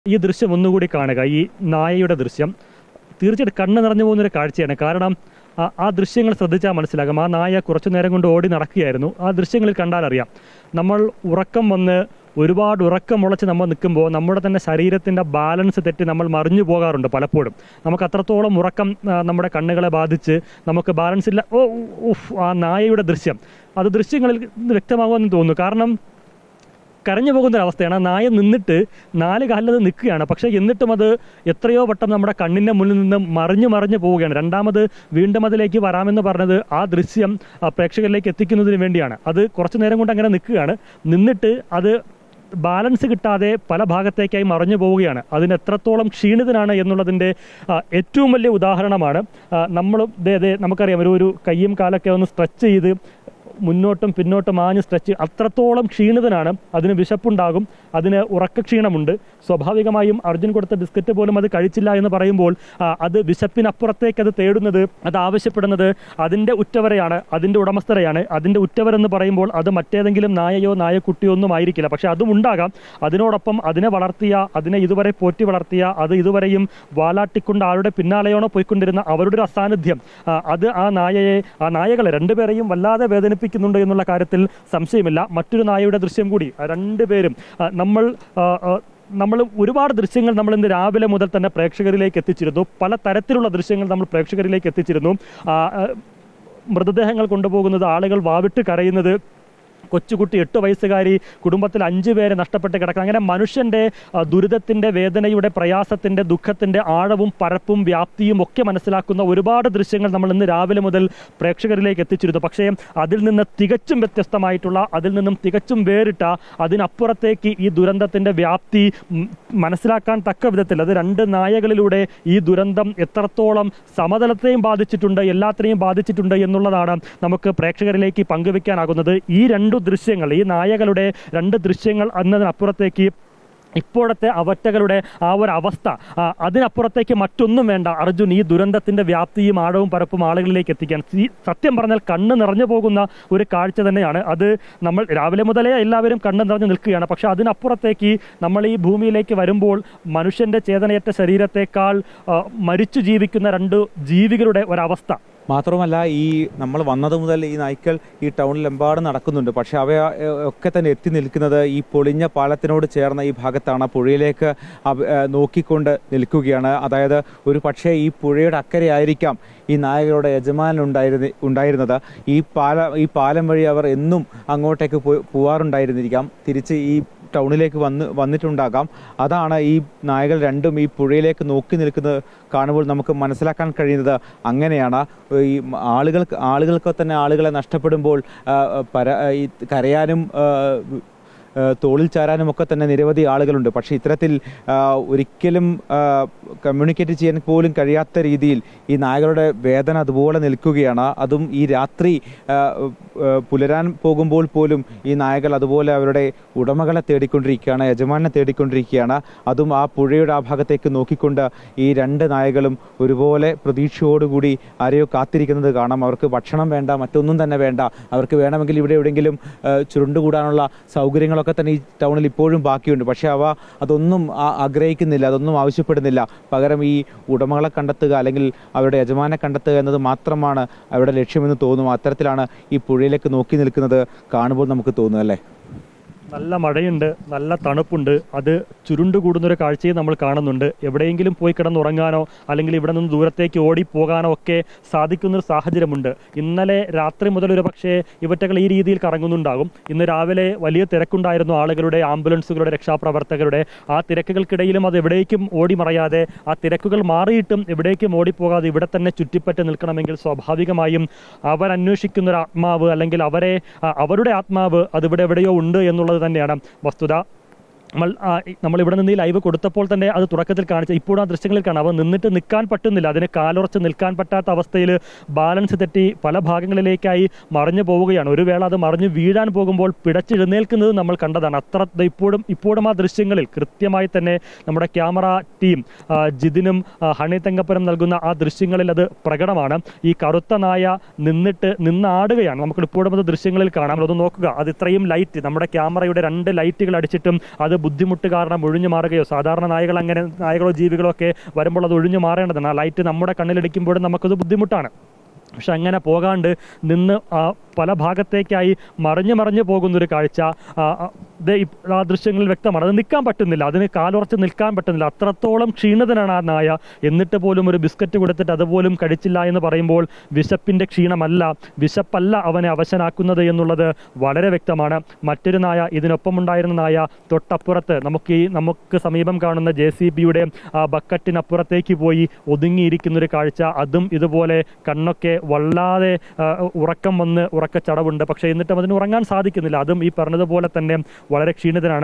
ഈ ദൃശ്യം ഒന്നുകൂടി കാണുക ഈ നായയുടെ ദൃശ്യം തീർച്ചയായിട്ടും കണ്ണ് നിറഞ്ഞു പോകുന്നൊരു കാഴ്ചയാണ് കാരണം ആ- ആ ദൃശ്യങ്ങൾ ശ്രദ്ധിച്ചാൽ മനസ്സിലാകും ആ നായ കുറച്ചു നേരം കൊണ്ട് ഓടി നടക്കുകയായിരുന്നു ആ ദൃശ്യങ്ങളിൽ കണ്ടാൽ അറിയാം നമ്മൾ ഉറക്കം വന്ന് ഒരുപാട് ഉറക്കം മുളച്ച് നമ്മൾ നിൽക്കുമ്പോൾ നമ്മുടെ തന്നെ ശരീരത്തിൻ്റെ ബാലൻസ് തെറ്റി നമ്മൾ മറിഞ്ഞു പോകാറുണ്ട് പലപ്പോഴും നമുക്ക് അത്രത്തോളം ഉറക്കം ആ, നമ്മുടെ കണ്ണുകളെ ബാധിച്ച് നമുക്ക് ബാലൻസ് ഇല്ല ഓ ഉഫ് ആ നായയുടെ ദൃശ്യം അത് ദൃശ്യങ്ങളിൽ വ്യക്തമാകുമെന്ന് തോന്നുന്നു കാരണം കരഞ്ഞു പോകുന്ന ഒരു അവസ്ഥയാണ് ആ നായ നിന്നിട്ട് നാല് കാലിലത് നിൽക്കുകയാണ് പക്ഷേ എന്നിട്ടും അത് എത്രയോ വട്ടം നമ്മുടെ കണ്ണിൻ്റെ മുന്നിൽ നിന്ന് മറിഞ്ഞു മറിഞ്ഞു പോവുകയാണ് രണ്ടാമത് വീണ്ടും അതിലേക്ക് വരാമെന്ന് പറഞ്ഞത് ആ ദൃശ്യം ആ പ്രേക്ഷകരിലേക്ക് എത്തിക്കുന്നതിന് വേണ്ടിയാണ് അത് കുറച്ചു നേരം കൊണ്ട് അങ്ങനെ നിൽക്കുകയാണ് നിന്നിട്ട് അത് ബാലൻസ് കിട്ടാതെ പല ഭാഗത്തേക്കായി മറിഞ്ഞു പോവുകയാണ് അതിന് എത്രത്തോളം ക്ഷീണിതനാണ് എന്നുള്ളതിൻ്റെ ആ, ഏറ്റവും വലിയ ഉദാഹരണമാണ് നമ്മൾ നമുക്കറിയാം ഒരു ഒരു കയ്യും കാലൊക്കെ ഒന്ന് സ്ട്രെച്ച് ചെയ്ത് മുന്നോട്ടും പിന്നോട്ടും ആഞ്ഞ് സ്ട്രെച്ച് അത്രത്തോളം ക്ഷീണിതനാണ് അതിന് വിശപ്പുണ്ടാകും അതിന് ഉറക്കക്ഷീണമുണ്ട് സ്വാഭാവികമായും അർജുൻ കൊടുത്ത ബിസ്ക്കറ്റ് പോലും അത് കഴിച്ചില്ല എന്ന് പറയുമ്പോൾ ആ, അത് വിശപ്പിനപ്പുറത്തേക്ക് അത് തേടുന്നത് അത് ആവശ്യപ്പെടുന്നത് അതിൻ്റെ ഉറ്റവരെയാണ് അതിൻ്റെ ഉടമസ്ഥരെയാണ് അതിൻ്റെ ഉറ്റവരെന്ന് പറയുമ്പോൾ അത് മറ്റേതെങ്കിലും നായയോ നായക്കുട്ടിയോ ഒന്നും ആയിരിക്കില്ല പക്ഷെ അതും ഉണ്ടാകാം അതിനോടൊപ്പം അതിനെ വളർത്തിയ അതിനെ ഇതുവരെ പോറ്റി വളർത്തിയ അത് ഇതുവരെയും വാലാട്ടിക്കൊണ്ട് ആരുടെ പിന്നാലെയാണോ പോയിക്കൊണ്ടിരുന്ന അവരുടെ ഒരു അസാന്നിധ്യം ആ, അത് ആ നായയെ ആ നായകളെ രണ്ടുപേരെയും വല്ലാതെ വേദനിപ്പിക്കുന്നുണ്ട് എന്നുള്ള കാര്യത്തിൽ സംശയമില്ല മറ്റൊരു നായയുടെ ദൃശ്യം കൂടി ആ രണ്ടുപേരും ആ, നമ്മൾ ആ, ആ, നമ്മൾ ഒരുപാട് ദൃശ്യങ്ങൾ നമ്മൾ ഇന്ന് രാവിലെ മുതൽ തന്നെ പ്രേക്ഷകരിലേക്ക് എത്തിച്ചിരുന്നു പല തരത്തിലുള്ള ദൃശ്യങ്ങൾ നമ്മൾ പ്രേക്ഷകരിലേക്ക് എത്തിച്ചിരുന്നു ആ, ആ, മൃതദേഹങ്ങൾ കൊണ്ടുപോകുന്നത് ആളുകൾ വാവിട്ട് കരയുന്നത് കൊച്ചുകുട്ടി എട്ട് വയസ്സുകാരി കുടുംബത്തിൽ അഞ്ചു പേരെ നഷ്ടപ്പെട്ട് കിടക്കുക അങ്ങനെ മനുഷ്യൻ്റെ ആ, ദുരിതത്തിൻ്റെ വേദനയുടെ പ്രയാസത്തിൻ്റെ ദുഃഖത്തിൻ്റെ ആഴവും പരപ്പും വ്യാപ്തിയും ഒക്കെ മനസ്സിലാക്കുന്ന ഒരുപാട് ദൃശ്യങ്ങൾ നമ്മൾ ഇന്ന് രാവിലെ മുതൽ പ്രേക്ഷകരിലേക്ക് എത്തിച്ചിരുന്നു പക്ഷേ അതിൽ നിന്ന് തികച്ചും വ്യത്യസ്തമായിട്ടുള്ള അതിൽ നിന്നും തികച്ചും വേറിട്ട അതിനപ്പുറത്തേക്ക് ഈ ദുരന്തത്തിൻ്റെ വ്യാപ്തി ഉം, മനസ്സിലാക്കാൻ തക്ക വിധത്തിൽ അത് രണ്ട് നായകളിലൂടെ ഈ ദുരന്തം എത്രത്തോളം സമതലത്തെയും ബാധിച്ചിട്ടുണ്ട് എല്ലാത്തിനെയും ബാധിച്ചിട്ടുണ്ട് എന്നുള്ളതാണ് നമുക്ക് പ്രേക്ഷകരിലേക്ക് പങ്കുവെക്കാനാകുന്നത് ഈ രണ്ടു ദൃശ്യങ്ങൾ ഈ നായകളുടെ രണ്ട് ദൃശ്യങ്ങൾ എന്നതിനപ്പുറത്തേക്ക് ഇപ്പോഴത്തെ അവറ്റകളുടെ ആ ഒരു അവസ്ഥ ആ, അതിനപ്പുറത്തേക്ക് മറ്റൊന്നും വേണ്ട അർജുൻ ഈ ദുരന്തത്തിന്റെ വ്യാപ്തിയും ആഴവും പരപ്പും ആളുകളിലേക്ക് എത്തിക്കാൻ ഈ സത്യം പറഞ്ഞാൽ കണ്ണ് നിറഞ്ഞു പോകുന്ന ഒരു കാഴ്ച തന്നെയാണ് അത് നമ്മൾ രാവിലെ മുതലേ എല്ലാവരും കണ്ണ് നിറഞ്ഞു നിൽക്കുകയാണ് പക്ഷെ അതിനപ്പുറത്തേക്ക് നമ്മൾ ഈ ഭൂമിയിലേക്ക് വരുമ്പോൾ മനുഷ്യന്റെ ചേതനയറ്റ ശരീരത്തെക്കാൾ ആ, മരിച്ചു ജീവിക്കുന്ന രണ്ട് ജീവികളുടെ ഒരവസ്ഥ മാത്രമല്ല ഈ നമ്മൾ വന്നത് മുതൽ ഈ നായ്ക്കൾ ഈ ടൗണിലെമ്പാടും നടക്കുന്നുണ്ട് പക്ഷെ അവ ഏഹ്, ഒക്കെ തന്നെ എത്തി നിൽക്കുന്നത് ഈ പൊളിഞ്ഞ പാലത്തിനോട് ചേർന്ന ഈ ഭാഗത്താണ് പുഴയിലേക്ക് അവ- ഏഹ്, നോക്കിക്കൊണ്ട് നിൽക്കുകയാണ് അതായത് ഒരു പക്ഷേ ഈ പുഴയുടെ അക്കരെ ആയിരിക്കാം ഈ നായകളുടെ യജമാനൻ ഉണ്ടായിരുന്ന ഉണ്ടായിരുന്നത് ഈ പാല ഈ പാലം വഴി അവർ എന്നും അങ്ങോട്ടേക്ക് പോ- പോവാറുണ്ടായിരുന്നിരിക്കാം തിരിച്ച് ഈ ടൗണിലേക്ക് വന്ന് വന്നിട്ടുണ്ടാകാം അതാണ് ഈ നായകൾ രണ്ടും ഈ പുഴയിലേക്ക് നോക്കി നിൽക്കുന്നത് കാണുമ്പോൾ നമുക്ക് മനസ്സിലാക്കാൻ കഴിയുന്നത് അങ്ങനെയാണ് ഈ ആളുകൾക്ക് ആളുകൾക്ക് തന്നെ ആളുകളെ നഷ്ടപ്പെടുമ്പോൾ ആ, പര ഈ കരയാനും ആ, ആ, തോളിൽ ചാരാനും ഒക്കെ തന്നെ നിരവധി ആളുകളുണ്ട് പക്ഷേ ഇത്തരത്തിൽ ആ, ഒരിക്കലും കമ്മ്യൂണിക്കേറ്റ് ചെയ്യാൻ പോലും കഴിയാത്ത രീതിയിൽ ഈ നായകളുടെ വേദന അതുപോലെ നിൽക്കുകയാണ് അതും ഈ രാത്രി ആ, ആ, പുലരാൻ പോകുമ്പോൾ പോലും ഈ നായകൾ അതുപോലെ അവരുടെ ഉടമകളെ തേടിക്കൊണ്ടിരിക്കുകയാണ് യജമാനെ തേടിക്കൊണ്ടിരിക്കുകയാണ് അതും ആ പുഴയുടെ ആ ഭാഗത്തേക്ക് നോക്കിക്കൊണ്ട് ഈ രണ്ട് നായകളും ഒരുപോലെ പ്രതീക്ഷയോടുകൂടി ആരെയോ കാത്തിരിക്കുന്നത് കാണാം അവർക്ക് ഭക്ഷണം വേണ്ട മറ്റൊന്നും തന്നെ വേണ്ട അവർക്ക് വേണമെങ്കിൽ ഇവിടെ എവിടെയെങ്കിലും ആ, ചുരുണ്ടുകൂടാനുള്ള സൗകര്യങ്ങളൊക്കെ തന്നെ ഈ ടൗണിൽ ഇപ്പോഴും ബാക്കിയുണ്ട് പക്ഷേ അവ അതൊന്നും ആ- ആഗ്രഹിക്കുന്നില്ല അതൊന്നും ആവശ്യപ്പെടുന്നില്ല പകരം ഈ ഉടമകളെ കണ്ടെത്തുക അല്ലെങ്കിൽ അവരുടെ യജമാനെ കണ്ടെത്തുക എന്നത് മാത്രമാണ് അവരുടെ ലക്ഷ്യമെന്ന് തോന്നും അത്തരത്തിലാണ് ഈ പുഴയിലേക്ക് നോക്കി നിൽക്കുന്നത് കാണുമ്പോൾ നമുക്ക് തോന്നുന്നത് അല്ലേ നല്ല മഴയുണ്ട് നല്ല തണുപ്പുണ്ട് അത് ചുരുണ്ടുകൂടുന്നൊരു കാഴ്ചയും നമ്മൾ കാണുന്നുണ്ട് എവിടെയെങ്കിലും പോയി കിടന്നുറങ്ങാനോ അല്ലെങ്കിൽ ഇവിടെ നിന്ന് ദൂരത്തേക്ക് ഓടിപ്പോകാനോ ഒക്കെ സാധിക്കുന്നൊരു സാഹചര്യമുണ്ട് ഇന്നലെ രാത്രി മുതൽ ഒരു പക്ഷേ ഇവറ്റകൾ ഈ രീതിയിൽ കറങ്ങുന്നുണ്ടാകും ഇന്ന് രാവിലെ വലിയ തിരക്കുണ്ടായിരുന്നു ആളുകളുടെ ആംബുലൻസുകളുടെ രക്ഷാപ്രവർത്തകരുടെ ആ തിരക്കുകൾക്കിടയിലും അത് എവിടേക്കും ഓടി മറയാതെ ആ തിരക്കുകൾ മാറിയിട്ടും എവിടേക്കും ഓടിപ്പോകാതെ ഇവിടെ തന്നെ ചുറ്റിപ്പറ്റി നിൽക്കണമെങ്കിൽ സ്വാഭാവികമായും അവരന്വേഷിക്കുന്ന ഒരു ആത്മാവ് അല്ലെങ്കിൽ അവരെ ആ, അവരുടെ ആത്മാവ് അതിവിടെ എവിടെയോ ഉണ്ട് എന്നുള്ളത് തന്നെയാണ് വസ്തുത നമ്മൾ ആ, ഈ- നമ്മൾ ഇവിടെ നിന്ന് ഈ ലൈവ് കൊടുത്തപ്പോൾ തന്നെ അത് തുടക്കത്തിൽ കാണിച്ച ഇപ്പോഴും ആ ദൃശ്യങ്ങളിൽ കാണാം അവ നിന്നിട്ട് നിൽക്കാൻ പറ്റുന്നില്ല അതിന് കാലുറച്ച് നിൽക്കാൻ പറ്റാത്ത അവസ്ഥയിൽ ബാലൻസ് തെറ്റി പല ഭാഗങ്ങളിലേക്കായി മറിഞ്ഞു പോവുകയാണ് ഒരു വേള അത് മറിഞ്ഞു വീഴാൻ പോകുമ്പോൾ പിടച്ചെഴുന്നേൽക്കുന്നത് നമ്മൾ കണ്ടതാണ് അത്ര ദേ ഇപ്പോഴും ഇപ്പോഴും ആ ദൃശ്യങ്ങളിൽ കൃത്യമായി തന്നെ നമ്മുടെ ക്യാമറ ടീം ആ, ജിതിനും ആ, ഹണി തെങ്കപ്പനും നൽകുന്ന ആ ദൃശ്യങ്ങളിൽ അത് പ്രകടമാണ് ഈ കറുത്ത നായ നിന്നിട്ട് നിന്നാടുകയാണ് നമുക്ക് ഇപ്പോഴും അത് ദൃശ്യങ്ങളിൽ കാണാം അത് നോക്കുക അത് ഇത്രയും ലൈറ്റ് നമ്മുടെ ക്യാമറയുടെ രണ്ട് ലൈറ്റുകൾ അടിച്ചിട്ടും അത് ബുദ്ധിമുട്ട് കാരണം ഒഴിഞ്ഞു മാറുകയോ സാധാരണ നായകൾ അങ്ങനെ നായകളോ ജീവികളോ ഒക്കെ വരുമ്പോൾ അത് ഒഴിഞ്ഞു മാറേണ്ടതാണ് ആ ലൈറ്റ് നമ്മുടെ കണ്ണിലടിക്കുമ്പോഴും നമുക്കത് ബുദ്ധിമുട്ടാണ് പക്ഷെ അങ്ങനെ പോകാണ്ട് നിന്ന് ആ പല ഭാഗത്തേക്കായി മറിഞ്ഞു മറിഞ്ഞു പോകുന്നൊരു കാഴ്ച ആ, ആ, ദേ ഇപ്- ആ ദൃശ്യങ്ങളിൽ വ്യക്തമാണ് അത് നിൽക്കാൻ പറ്റുന്നില്ല അതിന് കാലുറച്ച് നിൽക്കാൻ പറ്റുന്നില്ല അത്രത്തോളം ക്ഷീണിതനാണ് ആ നായ എന്നിട്ട് പോലും ഒരു ബിസ്ക്കറ്റ് കൊടുത്തിട്ട് അതുപോലും കഴിച്ചില്ല എന്ന് പറയുമ്പോൾ വിശപ്പിൻ്റെ ക്ഷീണമല്ല വിശപ്പല്ല അവനെ അവശനാക്കുന്നത് എന്നുള്ളത് വളരെ വ്യക്തമാണ് മറ്റൊരു നായ ഇതിനൊപ്പം ഉണ്ടായിരുന്ന നായ തൊട്ടപ്പുറത്ത് നമുക്ക് ഈ നമുക്ക് സമീപം കാണുന്ന ജെ സി ബിയുടെ ബക്കറ്റിനപ്പുറത്തേക്ക് പോയി ഒതുങ്ങിയിരിക്കുന്ന ഒരു കാഴ്ച അതും ഇതുപോലെ കണ്ണൊക്കെ വല്ലാതെ ആ, ഉറക്കം വന്ന് ഉറക്കച്ചടവുണ്ട് പക്ഷേ എന്നിട്ടും അതിന് ഉറങ്ങാൻ സാധിക്കുന്നില്ല അതും ഈ പറഞ്ഞതുപോലെ തന്നെ വളരെ ക്ഷീണിതനാണ്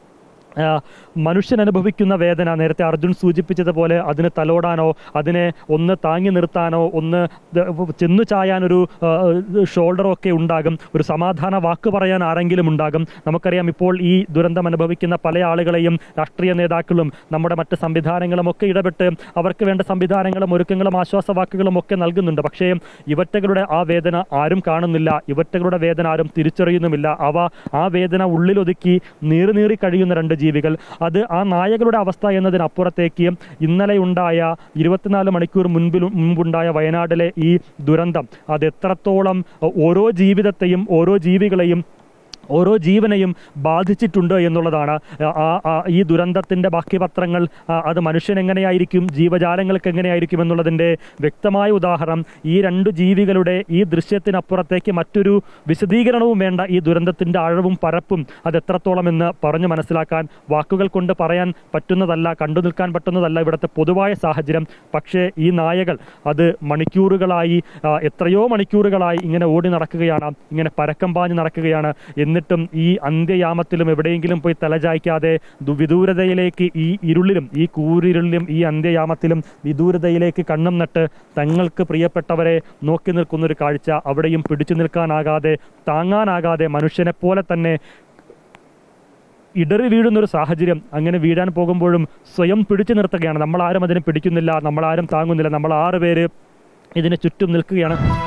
ആ, മനുഷ്യൻ അനുഭവിക്കുന്ന വേദന നേരത്തെ അർജുൻ സൂചിപ്പിച്ചതുപോലെ അതിന് തലോടാനോ അതിനെ ഒന്ന് താങ്ങി നിർത്താനോ ഒന്ന് ദ- ചെന്നു ചായാനൊരു ആ, ഷോൾഡറോ ഒക്കെ ഉണ്ടാകും ഒരു സമാധാന വാക്ക് പറയാൻ ആരെങ്കിലും ഉണ്ടാകും നമുക്കറിയാം ഇപ്പോൾ ഈ ദുരന്തം അനുഭവിക്കുന്ന പല ആളുകളെയും രാഷ്ട്രീയ നേതാക്കളും നമ്മുടെ മറ്റ് സംവിധാനങ്ങളും ഒക്കെ ഇടപെട്ട് അവർക്ക് വേണ്ട സംവിധാനങ്ങളും ഒരുക്കങ്ങളും ആശ്വാസവാക്കുകളും ഒക്കെ നൽകുന്നുണ്ട് പക്ഷേ ഇവറ്റകളുടെ ആ വേദന ആരും കാണുന്നില്ല ഇവറ്റകളുടെ വേദന ആരും തിരിച്ചറിയുന്നുമില്ല അവ ആ വേദന ഉള്ളിലൊതുക്കി നീറി നീറി കഴിയുന്ന രണ്ട് ജീവികൾ അത് ആ നായകളുടെ അവസ്ഥ എന്നതിനപ്പുറത്തേക്ക് ഇന്നലെ ഉണ്ടായ ഇരുപത്തിനാല് മണിക്കൂർ മുൻപിൽ മുമ്പുണ്ടായ വയനാട്ടിലെ ഈ ദുരന്തം അത് എത്രത്തോളം ഓരോ ജീവിതത്തെയും ഓരോ ജീവികളെയും ഓരോ ജീവനെയും ബാധിച്ചിട്ടുണ്ട് എന്നുള്ളതാണ് ആ ആ ഈ ദുരന്തത്തിൻ്റെ ബാക്കി പത്രങ്ങൾ ആ, അത് മനുഷ്യൻ എങ്ങനെയായിരിക്കും ജീവജാലങ്ങൾക്ക് എങ്ങനെയായിരിക്കും എന്നുള്ളതിൻ്റെ വ്യക്തമായ ഉദാഹരണം ഈ രണ്ട് ജീവികളുടെ ഈ ദൃശ്യത്തിനപ്പുറത്തേക്ക് മറ്റൊരു വിശദീകരണവും വേണ്ട ഈ ദുരന്തത്തിൻ്റെ ആഴവും പരപ്പും അത് എത്രത്തോളം എന്ന് പറഞ്ഞു മനസ്സിലാക്കാൻ വാക്കുകൾ കൊണ്ട് പറയാൻ പറ്റുന്നതല്ല കണ്ടു നിൽക്കാൻ പറ്റുന്നതല്ല ഇവിടുത്തെ പൊതുവായ സാഹചര്യം പക്ഷേ ഈ നായകൾ അത് മണിക്കൂറുകളായി ആ, എത്രയോ മണിക്കൂറുകളായി ഇങ്ങനെ ഓടി നടക്കുകയാണ് ഇങ്ങനെ പരക്കം പാഞ്ഞ് നടക്കുകയാണ് എന്നിട്ടും ഈ അന്ത്യയാമത്തിലും എവിടെയെങ്കിലും പോയി തലചായ്ക്കാതെ ദു- വിദൂരതയിലേക്ക് ഈ ഇരുളിലും ഈ കൂരിരുളിലും ഈ അന്ത്യയാമത്തിലും വിദൂരതയിലേക്ക് കണ്ണും നട്ട് തങ്ങൾക്ക് പ്രിയപ്പെട്ടവരെ നോക്കി നിൽക്കുന്ന ഒരു കാഴ്ച അവിടെയും പിടിച്ചു നിൽക്കാനാകാതെ താങ്ങാനാകാതെ മനുഷ്യനെ പോലെ തന്നെ ഇടറി വീഴുന്ന ഒരു സാഹചര്യം അങ്ങനെ വീഴാൻ പോകുമ്പോഴും സ്വയം പിടിച്ചു നിർത്തുകയാണ് നമ്മളാരും അതിനെ പിടിക്കുന്നില്ല നമ്മളാരും താങ്ങുന്നില്ല നമ്മൾ ആറ് പേര് ഇതിന് ചുറ്റും നിൽക്കുകയാണ്